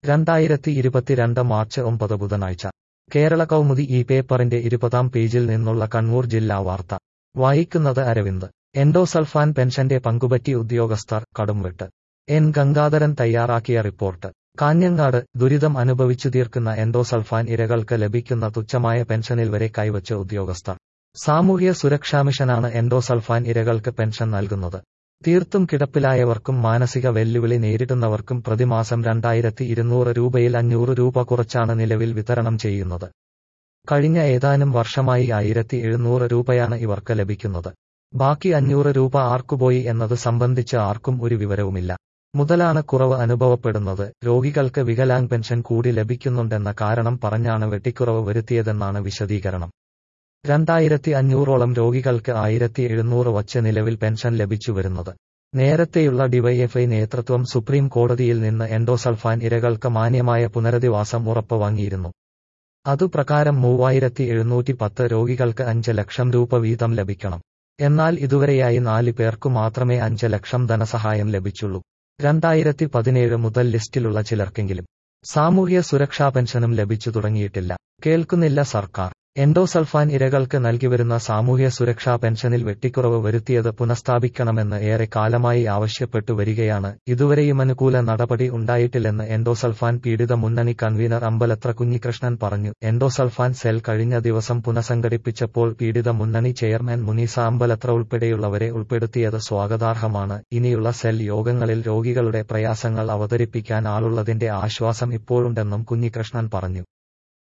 രണ്ടായിരത്തി ഇരുപത്തിരണ്ട് മാർച്ച് ഒമ്പത് ബുധനാഴ്ച കേരള കൗമുദി ഈ പേപ്പറിന്റെ ഇരുപതാം പേജിൽ നിന്നുള്ള കണ്ണൂർ ജില്ലാ വാർത്ത വായിക്കുന്നത് അരവിന്ദ് എൻഡോസൾഫാൻ പെൻഷന്റെ പങ്കുപറ്റി ഉദ്യോഗസ്ഥർ കടുംവെട്ട് എൻ ഗംഗാധരൻ തയ്യാറാക്കിയ റിപ്പോർട്ട് കാഞ്ഞങ്ങാട് ദുരിതം അനുഭവിച്ചു തീർക്കുന്ന എൻഡോസൾഫാൻ ഇരകൾക്ക് ലഭിക്കുന്ന തുച്ഛമായ പെൻഷനിൽ വരെ കൈവച്ച ഉദ്യോഗസ്ഥർ സാമൂഹ്യ സുരക്ഷാ മിഷനാണ് എൻഡോസൾഫാൻ ഇരകൾക്ക് പെൻഷൻ നൽകുന്നത് തീർത്തും കിടപ്പിലായവർക്കും മാനസിക വെല്ലുവിളി നേരിടുന്നവർക്കും പ്രതിമാസം രണ്ടായിരത്തി ഇരുന്നൂറ് രൂപയിൽ അഞ്ഞൂറ് രൂപ കുറച്ചാണ് നിലവിൽ വിതരണം ചെയ്യുന്നത് കഴിഞ്ഞ ഏതാനും വർഷമായി ആയിരത്തി എഴുന്നൂറ് രൂപയാണ് ഇവർക്ക് ലഭിക്കുന്നത് ബാക്കി അഞ്ഞൂറ് രൂപ ആർക്കുപോയി എന്നത് സംബന്ധിച്ച് ആർക്കും ഒരു വിവരവുമില്ല മുതലാണ് കുറവ് അനുഭവപ്പെടുന്നത് രോഗികൾക്ക് വികലാംഗ് പെൻഷൻ കൂടി ലഭിക്കുന്നുണ്ടെന്ന കാരണം പറഞ്ഞാണ് വെട്ടിക്കുറവ് വരുത്തിയതെന്നാണ് വിശദീകരണം രണ്ടായിരത്തി അഞ്ഞൂറോളം രോഗികൾക്ക് ആയിരത്തി എഴുന്നൂറ് വച്ച് നിലവിൽ പെൻഷൻ ലഭിച്ചു വരുന്നത് നേരത്തെയുള്ള ഡിവൈഎഫ്ഐ നേതൃത്വം സുപ്രീം കോടതിയിൽ നിന്ന് എൻഡോസൾഫാൻ ഇരകൾക്ക് മാന്യമായ പുനരധിവാസം ഉറപ്പുവാങ്ങിയിരുന്നു അതുപ്രകാരം മൂവായിരത്തി എഴുന്നൂറ്റി പത്ത് രോഗികൾക്ക് അഞ്ച് ലക്ഷം രൂപ വീതം ലഭിക്കണം എന്നാൽ ഇതുവരെയായി നാല് പേർക്കു മാത്രമേ അഞ്ച് ലക്ഷം ധനസഹായം ലഭിച്ചുള്ളൂ രണ്ടായിരത്തി പതിനേഴ് മുതൽ ലിസ്റ്റിലുള്ള ചിലർക്കെങ്കിലും സാമൂഹ്യ സുരക്ഷാ പെൻഷനും ലഭിച്ചു തുടങ്ങിയിട്ടില്ല കേൾക്കുന്നില്ല സർക്കാർ എൻഡോസൾഫാൻ ഇരകൾക്ക് നൽകിവരുന്ന സാമൂഹ്യ സുരക്ഷാ പെൻഷനിൽ വെട്ടിക്കുറവ് വരുത്തിയത് പുനഃസ്ഥാപിക്കണമെന്ന് ഏറെ കാലമായി ആവശ്യപ്പെട്ടു വരികയാണ് ഇതുവരെയും അനുകൂല നടപടി ഉണ്ടായിട്ടില്ലെന്ന് എൻഡോസൾഫാൻ പീഡിത മുന്നണി കൺവീനർ അമ്പലത്ര കുഞ്ഞികൃഷ്ണൻ പറഞ്ഞു എൻഡോസൾഫാൻ സെൽ കഴിഞ്ഞ ദിവസം പുനഃസംഘടിപ്പിച്ചപ്പോൾ പീഡിത മുന്നണി ചെയർമാൻ മുനീസ അമ്പലത്ര ഉൾപ്പെടെയുള്ളവരെ ഉൾപ്പെടുത്തിയത് സ്വാഗതാർഹമാണ് ഇനിയുള്ള സെൽ യോഗങ്ങളിൽ രോഗികളുടെ പ്രയാസങ്ങൾ അവതരിപ്പിക്കാൻ ആളുള്ളതിന്റെ ആശ്വാസം ഇപ്പോഴുണ്ടെന്നും കുഞ്ഞികൃഷ്ണൻ പറഞ്ഞു